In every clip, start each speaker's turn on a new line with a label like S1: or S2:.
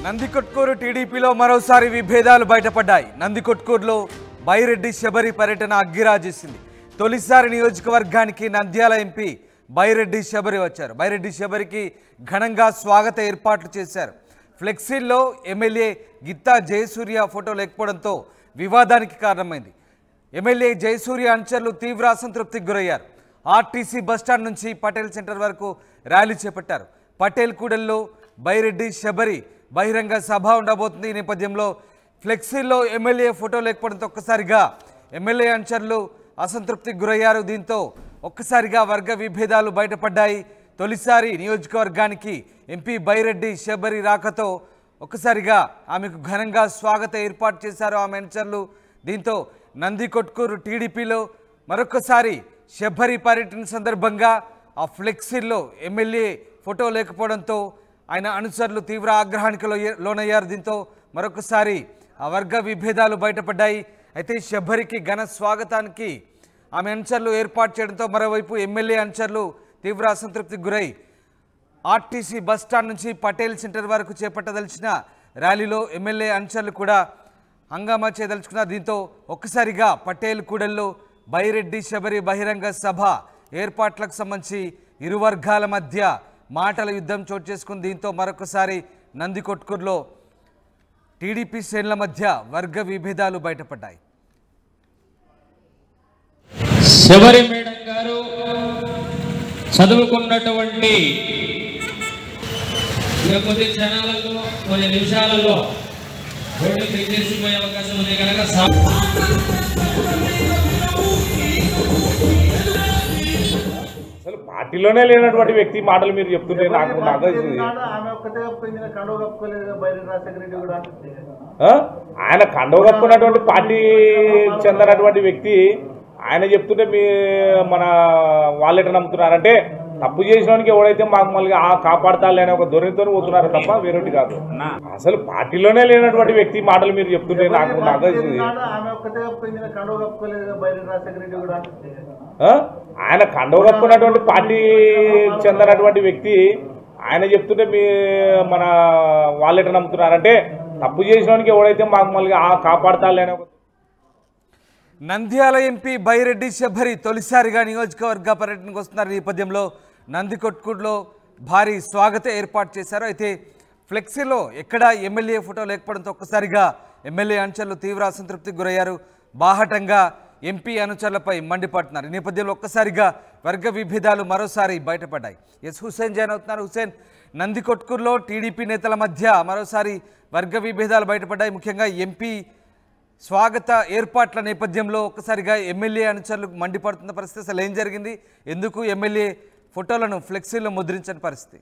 S1: నందికొట్కూరు టీడీపీలో మరోసారి విభేదాలు బయటపడ్డాయి నందికొట్కూరులో బైరెడ్డి శబరి పర్యటన అగ్గిరాజేసింది తొలిసారి నియోజకవర్గానికి నంద్యాల ఎంపీ బైరెడ్డి శబరి వచ్చారు బైరెడ్డి శబరికి ఘనంగా స్వాగత ఏర్పాట్లు చేశారు ఫ్లెక్సీల్లో ఎమ్మెల్యే గిత్తా జయసూర్య ఫోటో లేకపోవడంతో వివాదానికి కారణమైంది ఎమ్మెల్యే జయసూర్య అనుచరులు తీవ్ర అసంతృప్తికి గురయ్యారు ఆర్టీసీ బస్టాండ్ నుంచి పటేల్ సెంటర్ వరకు ర్యాలీ చేపట్టారు పటేల్ కూడల్లో బైరెడ్డి శబరి బహిరంగ సభ ఉండబోతుంది ఈ నేపథ్యంలో ఫ్లెక్సీల్లో ఎమ్మెల్యే ఫోటో లేకపోవడంతో ఒక్కసారిగా ఎమ్మెల్యే అనుచరులు అసంతృప్తికి గురయ్యారు దీంతో ఒక్కసారిగా వర్గ విభేదాలు బయటపడ్డాయి తొలిసారి నియోజకవర్గానికి ఎంపీ బైరెడ్డి శబరి రాకతో ఒక్కసారిగా ఆమెకు ఘనంగా స్వాగత ఏర్పాటు చేశారు ఆమె అనుచరులు దీంతో నందికొట్కూరు టీడీపీలో మరొకసారి శబరి పర్యటన సందర్భంగా ఆ ఫ్లెక్సీల్లో ఎమ్మెల్యే ఫోటో లేకపోవడంతో ఆయన అనుచరులు తీవ్ర ఆగ్రహానికి లోయ- లోనయ్యారు దీంతో మరొకసారి ఆ వర్గ విభేదాలు బయటపడ్డాయి అయితే శబరికి ఘన స్వాగతానికి ఆమె అనుచరులు ఏర్పాటు చేయడంతో మరోవైపు ఎమ్మెల్యే అనుచరులు తీవ్ర అసంతృప్తికి గురై ఆర్టీసీ బస్ స్టాండ్ నుంచి పటేల్ సెంటర్ వరకు చేపట్టదలిచిన ర్యాలీలో ఎమ్మెల్యే అనుచరులు కూడా హంగామా చేయదలుచుకున్నారు దీంతో ఒక్కసారిగా పటేల్ కూడల్లో బైరెడ్డి శబరి బహిరంగ సభ ఏర్పాట్లకు సంబంధించి ఇరు వర్గాల మధ్య మాటల యుద్ధం చోటు చేసుకుంది దీంతో మరొకసారి నందికొట్కూరులో టీడీపీ శ్రేణుల మధ్య వర్గ విభేదాలు బయటపడ్డాయి
S2: శబరి మేడం గారు చదువుకున్నటువంటి ఇక కొద్ది క్షణాలలో కొన్ని నిమిషాలలో రోడ్డు తెచ్చేసిపోయే అవకాశం ఉంది కనుక సా-
S3: అసలు పార్టీలోనే లేనటువంటి వ్యక్తి మాటలు మీరు చెప్తుంటే నాకు నాకు తెలిసింది.
S4: ఆమె ఒక్కటే కప్పుకుంది కండువ కప్పుకోలేదు బయట రాజశేఖర రెడ్డి కూడా
S3: ఆ? ఆయన కండవ కప్పుకున్నటువంటి పార్టీ చెందినటువంటి వ్యక్తి ఆయన చెప్తుంటే మీ మన వాళ్ళు ఎట్లా నమ్ముతున్నారంటే తప్పు చేసినోనికి ఎవడైతే మాకు మళ్ళీ ఆ కాపాడతాలే అనే ఒక ధోరణితో పోతున్నారు తప్ప వేరొకటి కాదు అసలు పార్టీలోనే లేనటువంటి వ్యక్తి మాటలు మీరు చెప్తుంటే నాకు నాకు తెలిసింది.
S4: ఆమె ఒక్కటే కప్పుకుంది కండువ కప్పుకోలేదు బయట రాజశేఖర రెడ్డి కూడా
S3: ఆ? ఆయన కండవ కప్పుకున్నటువంటి పార్టీ చెందినటువంటి వ్యక్తి ఆయన చెప్తుంటే మీ మన వాళ్ళు ఎట్లా నమ్ముతున్నారంటే తప్పు చేసినోనికి ఎవడైతే మాకు మళ్ళీ ఆ కాపాడతాలే అనే ఒక
S1: నంద్యాల ఎంపీ బైరెడ్డి శబరి తొలిసారిగా నియోజకవర్గ పర్యటనకు వస్తున్నారు ఈ నేపథ్యంలో నందికొట్కూరులో భారీ స్వాగత ఏర్పాటు చేశారు అయితే ఫ్లెక్సీలో ఎక్కడా ఎమ్మెల్యే ఫోటో లేకపోవడంతో ఒక్కసారిగా ఎమ్మెల్యే అనుచరులు తీవ్ర అసంతృప్తికి గురయ్యారు బాహటంగా ఎంపీ అనుచరులపై మండిపడుతున్నారు ఈ నేపథ్యంలో ఒక్కసారిగా వర్గ విభేదాలు మరోసారి బయటపడ్డాయి ఎస్ హుసేన్ జాయిన్ అవుతున్నారు హుసేన్ నందికొట్కూరులో టీడీపీ నేతల మధ్య మరోసారి వర్గ విభేదాలు బయటపడ్డాయి ముఖ్యంగా ఎంపీ స్వాగత ఏర్పాట్ల నేపథ్యంలో ఒక్కసారిగా ఎమ్మెల్యే అనుచరులకు మండిపడుతున్న పరిస్థితి అసలు ఏం జరిగింది ఎందుకు ఎమ్మెల్యే ఫోటోలను ఫ్లెక్సీలో ముద్రించని పరిస్థితి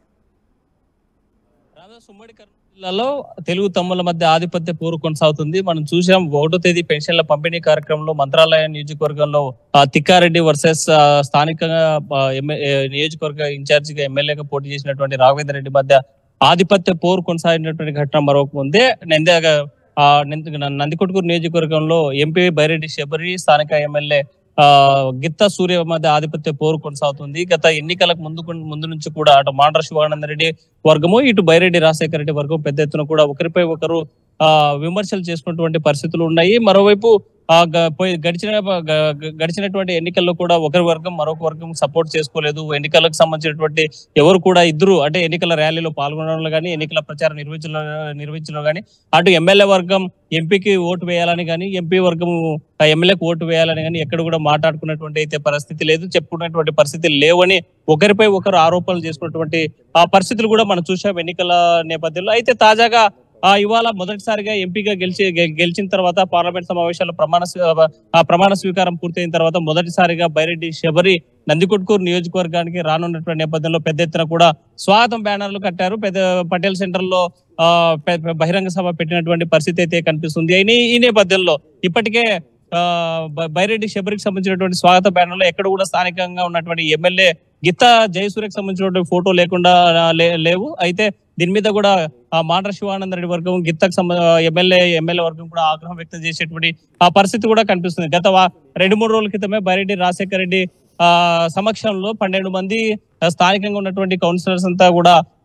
S2: రాధా ఉమ్మడి కర్నూలు జిల్లాలో తెలుగు తమ్ముల మధ్య ఆధిపత్య పోరు కొనసాగుతుంది మనం చూసాం ఒకటో తేదీ పెన్షన్ల పంపిణీ కార్యక్రమంలో మంత్రాలయ నియోజకవర్గంలో ఆ, తిక్కారెడ్డి వర్సెస్ ఆ, స్థానికంగా ఆ, ఎమ్మె- ఏ, నియోజకవర్గ ఇన్ఛార్జిగా ఎమ్మెల్యేగా పోటీ చేసినటువంటి రాఘవేంద్ర రెడ్డి మధ్య ఆధిపత్య పోరు కొనసాగినటువంటి ఘటన మరొక ముందే నంద్యాల ఆ, నంది- నందికొట్కూరు నియోజకవర్గంలో ఎంపీ బైరెడ్డి శబరి స్థానిక ఎమ్మెల్యే ఆ గిత్త సూర్య మధ్య ఆధిపత్య పోరు కొనసాగుతుంది గత ఎన్నికలకు ముందు ముందు నుంచి కూడా అటు మాండ్ర శివానంద రెడ్డి వర్గము ఇటు బైరెడ్డి రాజశేఖర రెడ్డి వర్గం పెద్ద ఎత్తున కూడా ఒకరిపై ఒకరు ఆ విమర్శలు చేసుకున్నటువంటి పరిస్థితులు ఉన్నాయి మరోవైపు ఆ గ- పోయి గడిచిన గ- గ- గడిచినటువంటి ఎన్నికల్లో కూడా ఒకరి వర్గం మరొక వర్గం సపోర్ట్ చేసుకోలేదు ఎన్నికలకు సంబంధించినటువంటి ఎవరు కూడా ఇద్దరు అంటే ఎన్నికల ర్యాలీలో పాల్గొనడంలో కానీ ఎన్నికల ప్రచారం నిర్వహించడంలో నిర్వహించడంలో కానీ అటు ఎమ్మెల్యే వర్గం ఎంపీకి ఓటు వేయాలని కానీ ఎంపీ వర్గం ఎమ్మెల్యేకి ఓటు వేయాలని కానీ ఎక్కడ కూడా మాట్లాడుకున్నటువంటి అయితే పరిస్థితి లేదు చెప్పుకున్నటువంటి పరిస్థితి లేవని ఒకరిపై ఒకరు ఆరోపణలు చేసుకున్నటువంటి ఆ పరిస్థితులు కూడా మనం చూసాం ఎన్నికల నేపథ్యంలో అయితే తాజాగా ఆ ఇవాళ మొదటిసారిగా ఎంపీగా గెలిచి గె- గెలిచిన తర్వాత పార్లమెంట్ సమావేశాల్లో ప్రమాణ స్వీ- ఆ ప్రమాణ స్వీకారం పూర్తయిన తర్వాత మొదటిసారిగా బైరెడ్డి శబరి నందికొట్కూరు నియోజకవర్గానికి రానున్నటువంటి నేపథ్యంలో పెద్ద ఎత్తున కూడా స్వాగతం బ్యానర్లు కట్టారు పెద్ద పటేల్ సెంటర్ లో ఆ పె- పె- బహిరంగ సభ పెట్టినటువంటి పరిస్థితి అయితే కనిపిస్తుంది అయిన ఈ నేపథ్యంలో ఇప్పటికే ఆ బ- బైరెడ్డి శబరికి సంబంధించినటువంటి స్వాగత బ్యానర్ లో ఎక్కడ కూడా స్థానికంగా ఉన్నటువంటి ఎమ్మెల్యే గిత్తా జయసూర్యకి సంబంధించినటువంటి ఫోటో లేకుండా ఆ, లే- లేవు అయితే దీని మీద కూడా ఆ మాండ్ర శివానంద రెడ్డి వర్గం గిత్తకు సంబంధ ఎమ్మెల్యే ఎమ్మెల్యే వర్గం కూడా ఆగ్రహం వ్యక్తం చేసేటువంటి ఆ పరిస్థితి కూడా కనిపిస్తుంది గత వా- రెండు మూడు రోజుల క్రితమే బైరెడ్డి రాజశేఖర రెడ్డి ఆ సమక్షంలో పన్నెండు మంది ఆ, స్థానికంగా ఉన్నటువంటి కౌన్సిలర్స్ అంతా కూడా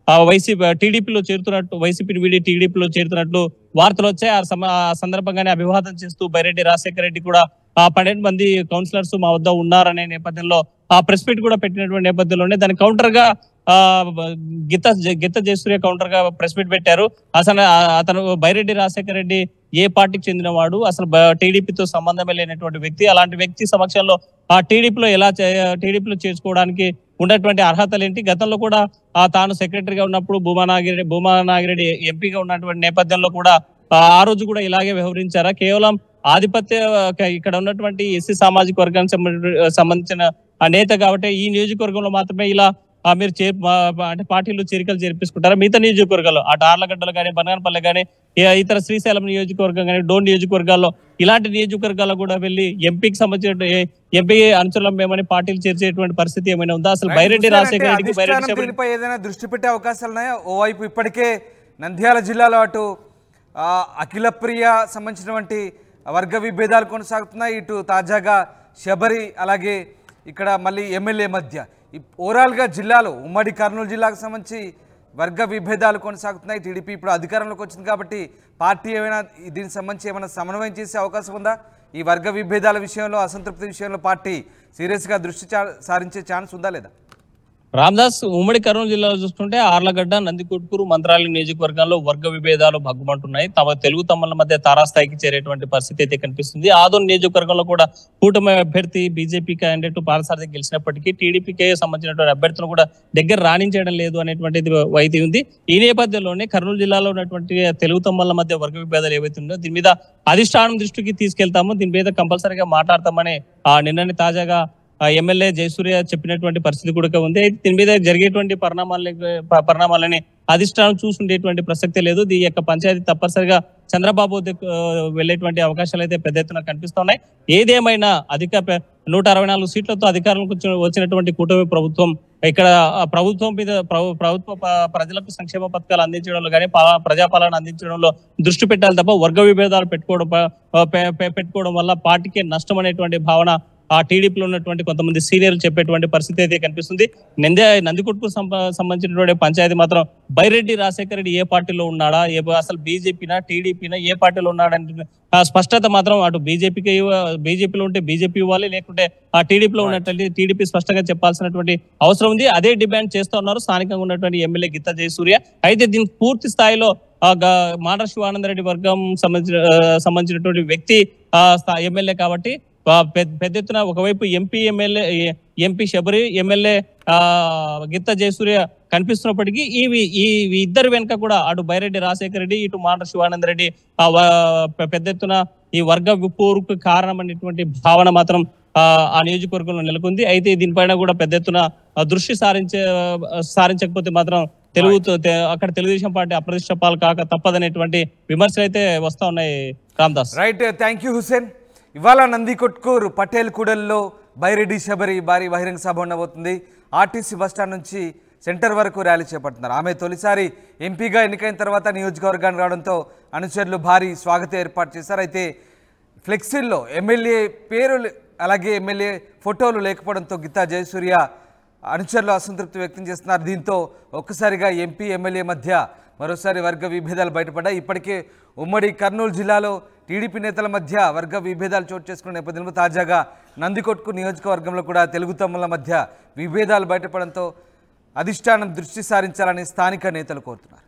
S2: ఆ వైసీపీ టీడీపీలో చేరుతున్నట్టు వైసీపీని వీడి టీడీపీలో చేరుతున్నట్లు వార్తలు వచ్చాయి ఆ సమ- ఆ సందర్భంగానే అభివాదం చేస్తూ బైరెడ్డి రాజశేఖర రెడ్డి కూడా ఆ పన్నెండు మంది కౌన్సిలర్స్ మా వద్ద ఉన్నారనే నేపథ్యంలో ఆ ప్రెస్ మీట్ కూడా పెట్టినటువంటి నేపథ్యంలోనే దాని కౌంటర్ గా ఆ గిత్త గిత్త జయసూర్య కౌంటర్ గా ప్రెస్ మీట్ పెట్టారు అసలు ఆ- అతను బైరెడ్డి రాజశేఖర రెడ్డి ఏ పార్టీకి చెందినవాడు అసలు బ- టీడీపీతో సంబంధమే లేనటువంటి వ్యక్తి అలాంటి వ్యక్తి సమక్షంలో ఆ టీడీపీలో ఎలా చే- టీడీపీలో చేర్చుకోవడానికి ఉన్నటువంటి అర్హతలు ఏంటి గతంలో కూడా ఆ తాను సెక్రటరీగా ఉన్నప్పుడు భూమా నాగిరెడ్డి భూమా నాగిరెడ్డి ఎంపీగా ఉన్నటువంటి నేపథ్యంలో కూడా ఆ ఆ రోజు కూడా ఇలాగే వ్యవహరించారా కేవలం ఆధిపత్య క- ఇక్కడ ఉన్నటువంటి ఎస్సీ సామాజిక వర్గానికి సంబంధించిన- సంబంధించిన ఆ నేత కాబట్టి ఈ నియోజకవర్గంలో మాత్రమే ఇలా ఆ మీరు చే మా- మా- అంటే పార్టీలు చేరికలు చేర్పించుకుంటారా మిగతా నియోజకవర్గాల్లో అటు ఆర్లగడ్డలు కానీ బనగానపల్లి కానీ ఇతర శ్రీశైలం నియోజకవర్గం కానీ డోన్ నియోజకవర్గాల్లో ఇలాంటి నియోజకవర్గాల్లో కూడా వెళ్ళి ఎంపీకి సంబంధించిన ఎంపీ అనుచరులం మేమని పార్టీలు చేర్చేటువంటి పరిస్థితి ఏమైనా ఉందా అసలు బైరెడ్డి
S1: చూసారంటే
S2: రాజశేఖర రెడ్డికి బైరెడ్డి
S1: అధిష్టానం
S2: శబరి-
S1: దీనిపై ఏదైనా దృష్టి పెట్టే అవకాశాలు ఉన్నాయా ఓవైపు ఇప్పటికే నంద్యాల జిల్లాలో అటు ఆ, అఖిల ప్రియ సంబంధించినటువంటి వర్గ విభేదాలు కొనసాగుతున్నాయి ఇటు తాజాగా శబరి అలాగే ఇక్కడ మళ్ళీ ఎమ్మెల్యే మధ్య ఈ ఓవరాల్గా జిల్లాలో ఉమ్మడి కర్నూలు జిల్లాకు సంబంధించి వర్గ విభేదాలు కొనసాగుతున్నాయి టీడీపీ ఇప్పుడు అధికారంలోకి వచ్చింది కాబట్టి పార్టీ ఏమైనా దీనికి సంబంధించి ఏమైనా సమన్వయం చేసే అవకాశం ఉందా ఈ వర్గ విభేదాల విషయంలో అసంతృప్తి విషయంలో పార్టీ సీరియస్గా దృష్టి చా- సారించే ఛాన్స్ ఉందా లేదా
S2: రామదాస్ ఉమ్మడి కర్నూలు జిల్లాలో చూస్తుంటే ఆర్లగడ్డ నందికొట్కూరు మంత్రాలయ నియోజకవర్గాల్లో వర్గ విభేదాలు భగ్గుమంటున్నాయి తమ తెలుగు తమ్ముల మధ్య తారాస్థాయికి చేరేటువంటి పరిస్థితి అయితే కనిపిస్తుంది ఆదోన్ నియోజకవర్గంలో కూడా కూటమి అభ్యర్థి బీజేపీ క్యాండిడేట్ పాలసారథి గెలిచినప్పటికీ టీడీపీకే సంబంధించినటువంటి అభ్యర్థులను కూడా దగ్గర రాణించడం లేదు అనేటువంటిది అయితే ఉంది ఈ నేపథ్యంలోనే కర్నూలు జిల్లాలో ఉన్నటువంటి తెలుగు తమ్ముల మధ్య వర్గ విభేదాలు ఏవైతే ఉన్నాయో దీని మీద అధిష్టానం దృష్టికి తీసుకెళ్తాము దీని మీద కంపల్సరీగా మాట్లాడతామని ఆ నిన్నని తాజాగా ఆ ఎమ్మెల్యే జయసూర్య చెప్పినటువంటి పరిస్థితి కూడా ఉంది అయితే దీని మీద జరిగేటువంటి పరిణామాలని ప- పరిణామాలని అధిష్టానం చూసుండేటువంటి ప్రసక్తే లేదు దీని యొక్క పంచాయతీ తప్పనిసరిగా చంద్రబాబు దగ్గ- ఆ, వెళ్ళేటువంటి అవకాశాలు అయితే పెద్ద ఎత్తున కనిపిస్తున్నాయి ఏదేమైనా అధిక ప్ర- నూట అరవై నాలుగు సీట్లతో అధికారంలోకి వచ్చి- వచ్చినటువంటి కూటమి ప్రభుత్వం ఇక్కడ ఆ ప్రభుత్వం మీద ప్రభు- ప్రభుత్వ ప- ప్రజలకు సంక్షేమ పథకాలు అందించడంలో కానీ పా- ప్రజాపాలన అందించడంలో దృష్టి పెట్టాలి తప్ప వర్గ విభేదాలు పెట్టుకోవడం ప- పె- పె- పెట్టుకోవడం వల్ల పార్టీకి నష్టం అనేటువంటి భావన ఆ టీడీపీలో ఉన్నటువంటి కొంతమంది సీనియర్లు చెప్పేటువంటి పరిస్థితి అయితే కనిపిస్తుంది నందే నందికొట్కు సంబంధించినటువంటి పంచాయతీ మాత్రం బైరెడ్డి రాజశేఖర రెడ్డి ఏ పార్టీలో ఉన్నాడా ఏ అసలు బీజేపీనా టీడీపీనా ఏ పార్టీలో ఉన్నాడంటే ఆ స్పష్టత మాత్రం అటు బీజేపీకి బీజేపీలో ఉంటే బీజేపీ ఇవ్వాలి లేకుంటే ఆ టీడీపీలో ఉన్నటువంటి టీడీపీ స్పష్టంగా చెప్పాల్సినటువంటి అవసరం ఉంది అదే డిమాండ్ చేస్తూ ఉన్నారు స్థానికంగా ఉన్నటువంటి ఎమ్మెల్యే గీతా జయసూర్య అయితే దీనికి పూర్తి స్థాయిలో ఆ గ- మాన శివానందరెడ్డి వర్గం సంబంధించిన ఆ, సంబంధించినటువంటి వ్యక్తి ఆ స్థా- ఎమ్మెల్యే కాబట్టి ఆ, పెద్ద పెద్ద ఎత్తున ఒకవైపు MP MLA MP Shabari MLA ఆ గిత్త జయసూర్య కనిపిస్తున్నప్పటికీ ఈ ఈ ఈ ఇద్దరు వెనుక కూడా అటు బైరెడ్డి రాజశేఖర రెడ్డి ఇటు మాన శివానంద రెడ్డి ఆ వ- పె- పెద్ద ఎత్తున ఈ వర్గ విపోరుకు కారణం అనేటువంటి భావన మాత్రం ఆ ఆ నియోజకవర్గంలో నెలకొంది అయితే దీనిపైన కూడా పెద్ద ఎత్తున ఆ, దృష్టి సారించే సారించకపోతే మాత్రం తెలుగు తె- అక్కడ తెలుగుదేశం పార్టీ అప్రతిష్ట పాలు కాక తప్పదనేటువంటి విమర్శలు అయితే వస్తా ఉన్నాయి Ramdas
S1: right thank you Hussain ఇవాళ నందికొట్కూరు పటేల్ కూడల్లో బైరెడ్డి శబరి భారీ బహిరంగ సభ ఉండబోతుంది ఆర్టీసీ బస్టాండ్ నుంచి సెంటర్ వరకు ర్యాలీ చేపడుతున్నారు ఆమె తొలిసారి ఎంపీగా ఎన్నికైన తర్వాత నియోజకవర్గానికి రావడంతో అనుచరులు భారీ స్వాగతం ఏర్పాటు చేశారు అయితే ఫ్లెక్సీల్లో ఎమ్మెల్యే పేరు లే- అలాగే ఎమ్మెల్యే ఫోటోలు లేకపోవడంతో గీతా జయసూర్య అనుచరులు అసంతృప్తి వ్యక్తం చేస్తున్నారు దీంతో ఒక్కసారిగా ఎంపీ ఎమ్మెల్యే మధ్య మరోసారి వర్గ విభేదాలు బయటపడ్డాయి ఇప్పటికే ఉమ్మడి కర్నూలు జిల్లాలో టీడీపీ నేతల మధ్య వర్గ విభేదాలు చోటు చేసుకున్న నేపథ్యంలో తాజాగా నందికొట్కు నియోజకవర్గంలో కూడా తెలుగు తమ్ముల మధ్య విభేదాలు బయటపడంతో అధిష్టానం దృష్టి సారించాలని స్థానిక నేతలు కోరుతున్నారు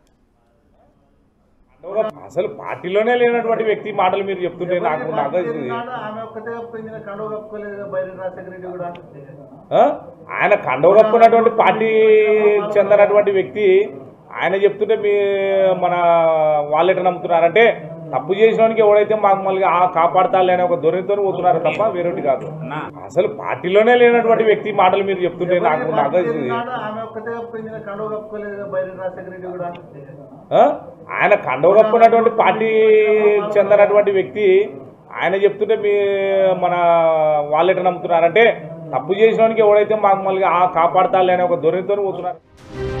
S3: అసలు పార్టీలోనే లేనటువంటి వ్యక్తి మాటలు మీరు చెప్తుంటే నాకు నాకు ఇది-
S4: ఆమె ఒక్కతే కప్పుకుంది కండవ కప్పుకోలేదు బైరెడ్డి రాజశేఖర రెడ్డి కూడా
S3: ఆ? ఆయన కండవ కప్పుకున్నటువంటి పార్టీ చెందినటువంటి వ్యక్తి ఆయన చెప్తుంటే మీ మన వాళ్ళు ఎట్లా నమ్ముతున్నారంటే తప్పు చేసినోనికి ఎవడైతే మాకు మళ్ళీ ఆ కాపాడతాలే అనే ఒక ధోరణితో పోతున్నారు తప్ప వేరొకటి కాదు అసలు పార్టీలోనే లేనటువంటి వ్యక్తి మాటలు మీరు చెప్తుంటే నాకు నాకు ఇది-
S4: ఆమె ఒక్కతే కప్పుకుంది కండవ కప్పుకోలేదు బైరెడ్డి రాజశేఖర రెడ్డి కూడా
S3: ఆ? ఆయన కండవ కప్పుకున్నటువంటి పార్టీ చెందినటువంటి వ్యక్తి ఆయన చెప్తుంటే మీ మన వాళ్ళు ఎట్లా నమ్ముతున్నారంటే తప్పు చేసినోనికి ఎవడైతే మాకు మళ్ళీ ఆ కాపాడతాలే అనే ఒక ధోరణితో పోతున్నారు